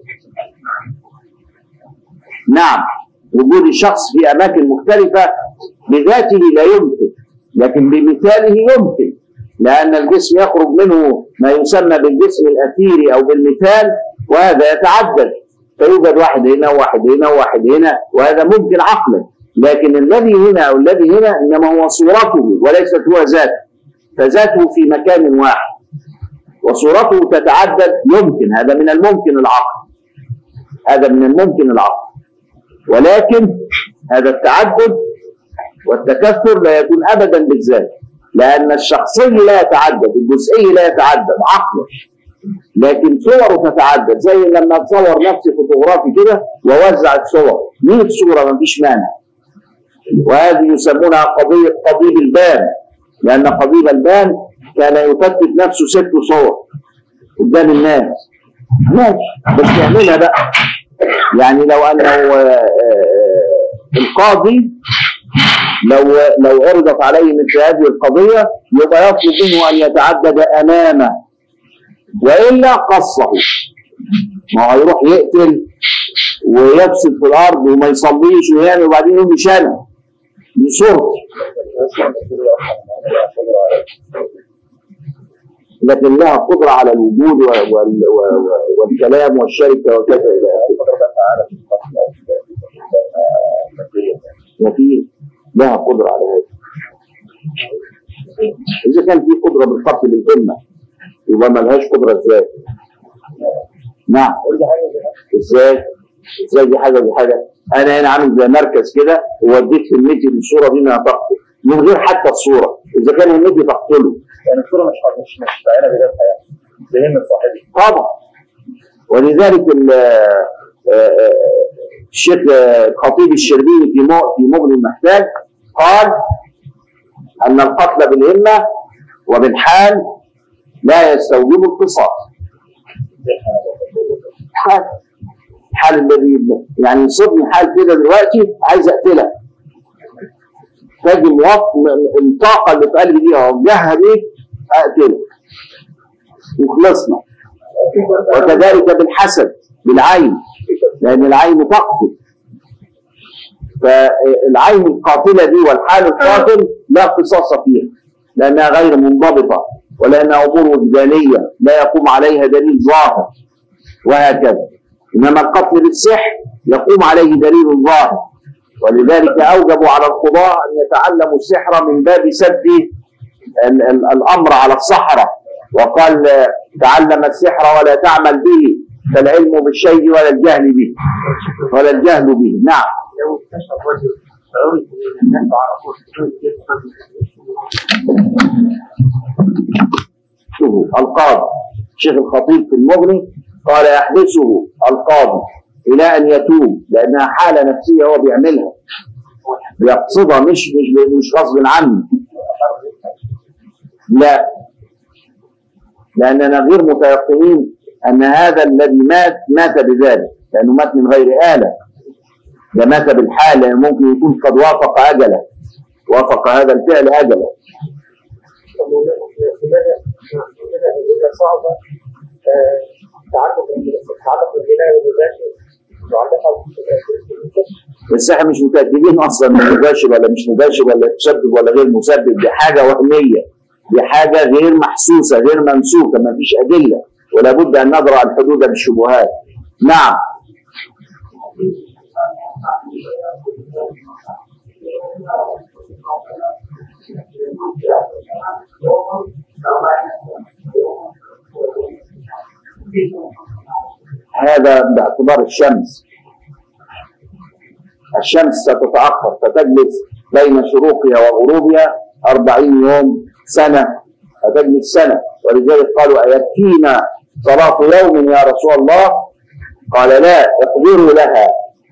نعم وجود الشخص في أماكن مختلفة بذاته لا يمكن لكن بمثاله يمكن لأن الجسم يخرج منه ما يسمى بالجسم الأثيري أو بالمثال وهذا يتعدد فيوجد واحد هنا وواحد هنا وواحد هنا وهذا ممكن عقلا لكن الذي هنا أو الذي هنا إنما هو صورته وليست هو ذاته فذاته في مكان واحد وصورته تتعدد يمكن هذا من الممكن العقل هذا من الممكن العقل ولكن هذا التعدد والتكثر لا يكون ابدا بالذات لان الشخصي لا يتعدد الجزئي لا يتعدد عقله لكن صوره تتعدد زي لما اتصور نفسي فوتوغرافي كده ووزع الصور 100 صوره ما فيش مانع وهذه يسمونها قضيه قضيب البان لأن قضيب البان كان يفتت نفسه ست صور قدام الناس ماشي بس يعملها بقى يعني لو أنه آه، آه، القاضي لو لو عرضت عليه مثل هذه القضية يبقى يطلب منه أن يتعدد أمامه وإلا قصه ما هو يروح يقتل ويفسد في الأرض وما يصليش ويعمل وبعدين يقول مش أنا دي صورتي لكن لها قدرة على الوجود و- وال- و- و- والكلام والشركة وكذا إلى آخره وفي لها قدرة على هذا إذا كان في قدرة بالقتل بالذمة يبقى ما لهاش قدرة إزاي؟ نعم إزاي؟ إزاي دي حاجة دي حاجة؟ أنا هنا عامل زي مركز كده ووديت كلمتي للصورة دي إنها تقتل من غير حتى الصورة إذا كان همتي تقتله يعني الصورة مش مش مش بعينها بذاتها يعني ذهن صاحبي طبعا ولذلك ال- آه، آه، الشيخ آه، الخطيب الشربيني في مو- في مغني المحتاج قال ان القتل بالهمه وبالحال لا يستوجب القصاص حال الحال الذي يعني يصيبني حال كده دلوقتي عايز اقتلك تجي موط- م- الطاقه اللي في قلبي دي اوجهها بيك اقتلك وخلصنا وكذلك بالحسد بالعين لأن العين تقتل فالعين القاتلة دي والحال القاتل لا قصاص فيها لأنها غير منضبطة ولأنها أمور وجدانية لا يقوم عليها دليل ظاهر وهكذا إنما القتل بالسحر يقوم عليه دليل ظاهر ولذلك أوجبوا على القضاء أن يتعلموا السحر من باب سد ال- ال- الأمر على الصحراء وقال آه، تعلم السحر ولا تعمل به فالعلم بالشيء ولا الجهل به ولا الجهل به نعم لو اكتشف رجل عرف من الناس عرفوا شوفوا القاضي الشيخ الخطيب في المغني قال يحبسه القاضي الى ان يتوب لانها حاله نفسيه هو بيعملها بيقصدها مش مش مش غصب عنه لا لاننا غير متيقنين ان هذا الذي مات مات بذلك لانه مات من غير اله ده مات بالحال لأنه ممكن يكون قد وافق اجله وافق هذا الفعل اجله صعبة تعلق تعلق الجناية والمباشر وعندها بس احنا مش متاكدين اصلا انه مباشر ولا مش مباشر ولا مسبب ولا غير مسبب دي حاجه وهميه دي حاجه غير محسوسه غير ممسوكه ما فيش ادله ولا بد ان نضرع الحدود بالشبهات نعم هذا باعتبار الشمس الشمس ستتأخر فتجلس بين شروقها وغروبها أربعين يوم سنة فتجلس سنة ولذلك قالوا أيكفينا صلاة يوم يا رسول الله قال لا اقدروا لها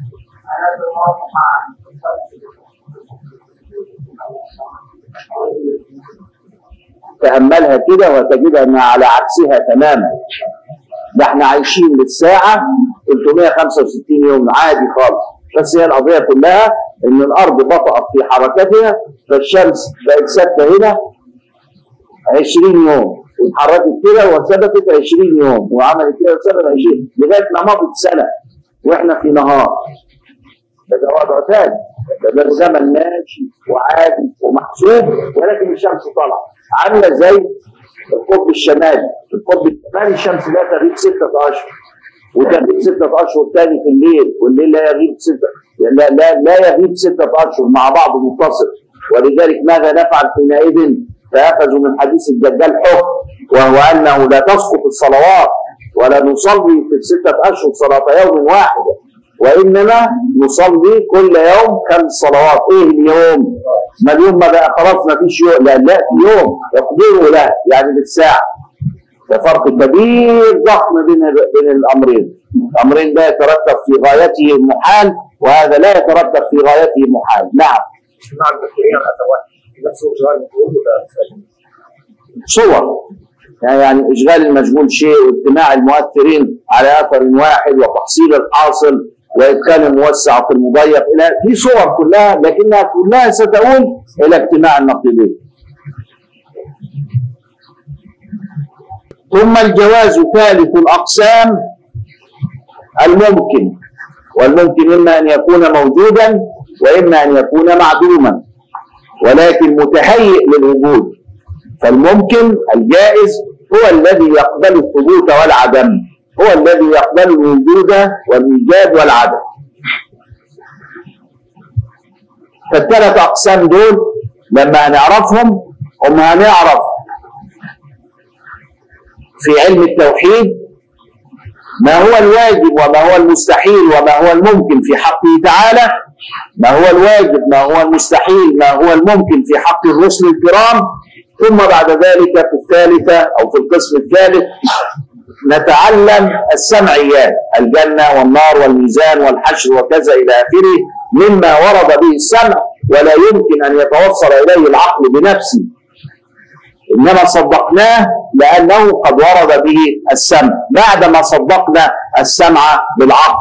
تأملها كده وتجدها أنها على عكسها تماما ده احنا عايشين بالساعة 365 يوم عادي خالص بس هي القضية كلها ان الارض بطأت في حركتها فالشمس بقت ثابتة هنا 20 يوم واتحركت كده وثبتت 20 يوم وعملت كده وثبتت 20 لغاية ما مضت سنة واحنا في نهار ده ده وضع ثاني ده ده زمن ماشي وعادي ومحسوب ولكن الشمس طالعة عاملة زي القطب الشمالي القطب الشمالي الشمس لا تغيب ستة أشهر وتغيب ستة أشهر تاني في الليل والليل لا يغيب ستة لا لا لا يغيب ستة أشهر مع بعض متصل ولذلك ماذا نفعل حينئذ؟ فأخذوا من حديث الدجال حكم وهو أنه لا تسقط الصلوات ولا نصلي في الستة أشهر صلاة يوم واحدة وإنما نصلي كل يوم خمس صلوات إيه اليوم؟ ما اليوم ما بقى خلاص ما فيش يوم لا لا في يوم يقدروا له يعني بالساعة ده فرق كبير ضخم بين بين الامرين الامرين ده يترتب في غايته محال وهذا لا يترتب في غايته محال نعم اجتماع البشرية الأدوات نفسه شغال مفروض ولا صور يعني اشغال المشغول شيء واجتماع المؤثرين على اثر واحد وتحصيل الحاصل وادخال الموسع في المضيق الى في صور كلها لكنها كلها ستؤول الى اجتماع النقيضين. ثم الجواز ثالث الاقسام الممكن والممكن اما ان يكون موجودا واما ان يكون معدوما ولكن متهيئ للوجود فالممكن الجائز هو الذي يقبل الثبوت والعدم هو الذي يقبل الوجود والايجاد والعدم فالثلاث اقسام دول لما هنعرفهم هم هنعرف في علم التوحيد ما هو الواجب وما هو المستحيل وما هو الممكن في حقه تعالى ما هو الواجب ما هو المستحيل ما هو الممكن في حق الرسل الكرام ثم بعد ذلك في الثالثة أو في القسم الثالث نتعلم السمعيات الجنة والنار والميزان والحشر وكذا إلى آخره مما ورد به السمع ولا يمكن أن يتوصل إليه العقل بنفسه إنما صدقناه لأنه قد ورد به السمع بعدما صدقنا السمع بالعقل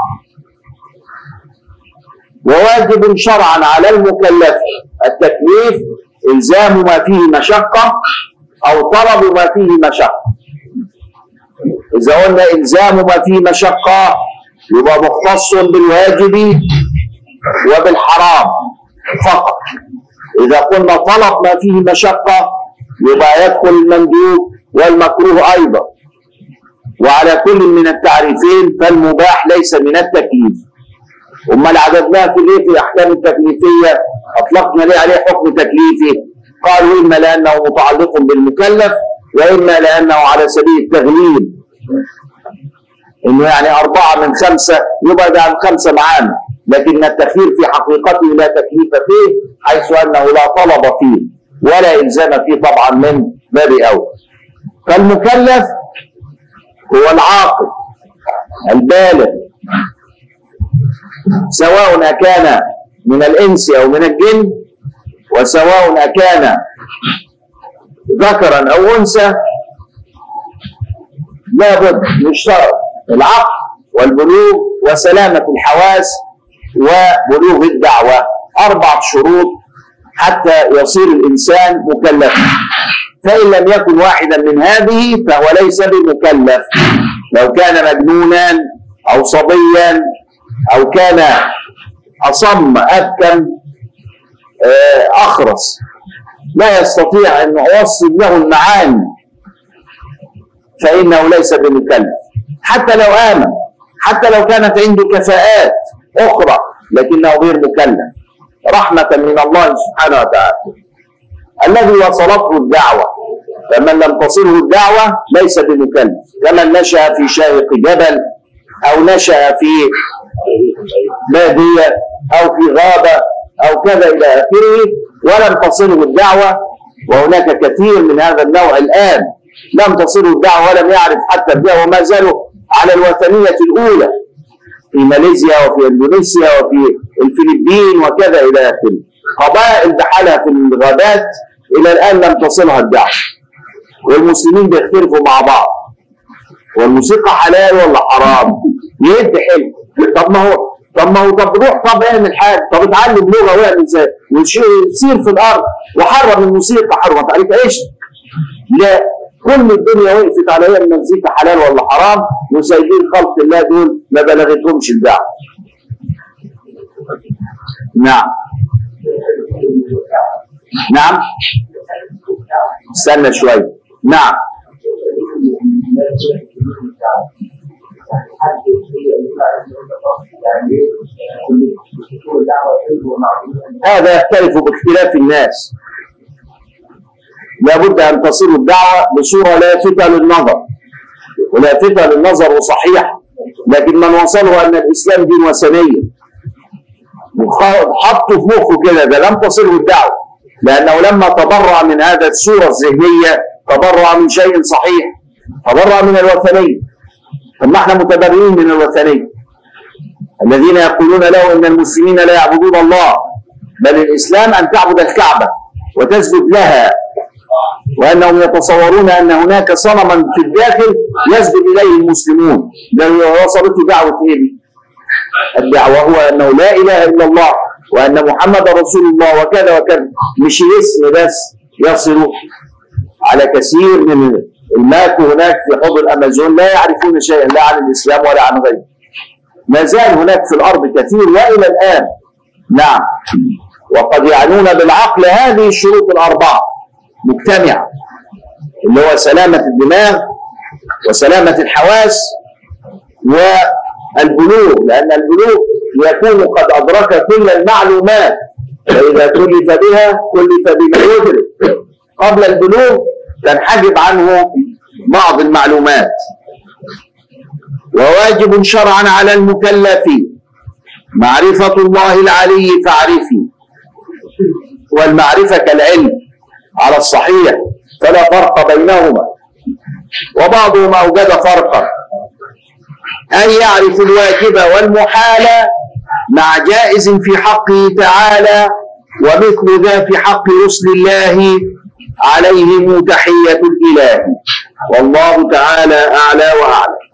وواجب شرعا على المكلف التكليف إلزام ما فيه مشقة أو طلب ما فيه مشقة إذا قلنا إلزام ما فيه مشقة يبقى مختص بالواجب وبالحرام فقط إذا قلنا طلب ما فيه مشقة يبقى يدخل المندوب والمكروه أيضا وعلى كل من التعريفين فالمباح ليس من التكليف امال عددناها في الايه في الاحكام التكليفيه اطلقنا ليه عليه حكم تكليفي قالوا اما لانه متعلق بالمكلف واما لانه على سبيل التغليب انه يعني اربعه من خمسه يبقى ده عن خمسه معانا لكن التخيير في حقيقته لا تكليف فيه حيث انه لا طلب فيه ولا الزام فيه طبعا من باب اول فالمكلف هو العاقل البالغ سواء أكان من الإنس أو من الجن وسواء أكان ذكرا أو أنثى لابد يشترط العقل والبلوغ وسلامة الحواس وبلوغ الدعوة أربع شروط حتى يصير الإنسان مكلفا فإن لم يكن واحدا من هذه فهو ليس بمكلف لو كان مجنونا أو صبيا أو كان أصم أبكم آه، أخرس لا يستطيع أن يوصل له المعاني فإنه ليس بمكلف حتى لو آمن حتى لو كانت عنده كفاءات أخرى لكنه غير مكلف رحمة من الله سبحانه وتعالى الذي وصلته الدعوة فمن لم تصله الدعوة ليس بمكلف كمن نشأ في شاهق جبل أو نشأ في بادية أو في غابة أو كذا إلى آخره ولم تصله الدعوة وهناك كثير من هذا النوع الآن لم تصله الدعوة ولم يعرف حتى الدعوة وما زالوا على الوثنية الأولى في ماليزيا وفي اندونيسيا وفي الفلبين وكذا الى اخره. قبائل بحالها في الغابات الى الان لم تصلها الدعوه. والمسلمين بيختلفوا مع بعض. والموسيقى حلال ولا حرام؟ يد حلو. طب ما هو طب ما هو طب روح طب اعمل حاجه، طب اتعلم لغه واعمل زي وسير في الارض وحرم الموسيقى حرمت عليك ايش؟ لا كل الدنيا وقفت على هي المزيكا حلال ولا حرام وسايبين خلق الله دول ما بلغتهمش الدعوه. نعم. نعم. استنى شويه. نعم. هذا يختلف باختلاف الناس لابد ان تصل الدعوه بصوره لافته للنظر ولافته للنظر وصحيحه لكن من وصله ان الاسلام دين وثنيه وحطه في مخه كده ده لم تصله الدعوه لانه لما تبرع من هذا الصوره الذهنيه تبرع من شيء صحيح تبرع من الوثنيه طب ما احنا متبرئين من الوثنيه الذين يقولون له ان المسلمين لا يعبدون الله بل الاسلام ان تعبد الكعبه وتسجد لها وانهم يتصورون ان هناك صنما في الداخل يسجد اليه المسلمون ده وصلته دعوه ايه دي؟ الدعوه هو انه لا اله الا الله وان محمد رسول الله وكذا وكذا مش اسم بس يصل على كثير من الماك هناك في حوض الامازون لا يعرفون شيئا لا عن الاسلام ولا عن غيره ما زال هناك في الارض كثير والى الان نعم وقد يعنون بالعقل هذه الشروط الاربعه مجتمعه اللي هو سلامه الدماغ وسلامه الحواس والبلوغ لان البلوغ يكون قد ادرك كل المعلومات فاذا كلف بها كلف بما يدرك قبل البلوغ تنحجب عنه بعض المعلومات وواجب شرعا على المكلف معرفة الله العلي فاعرفي والمعرفة كالعلم على الصحيح فلا فرق بينهما وبعضهم أوجد فرقا أن يعرف الواجب والمحال مع جائز في حقه تعالى ومثل ذا في حق رسل الله عليهم تحية الإله والله تعالى أعلى وأعلم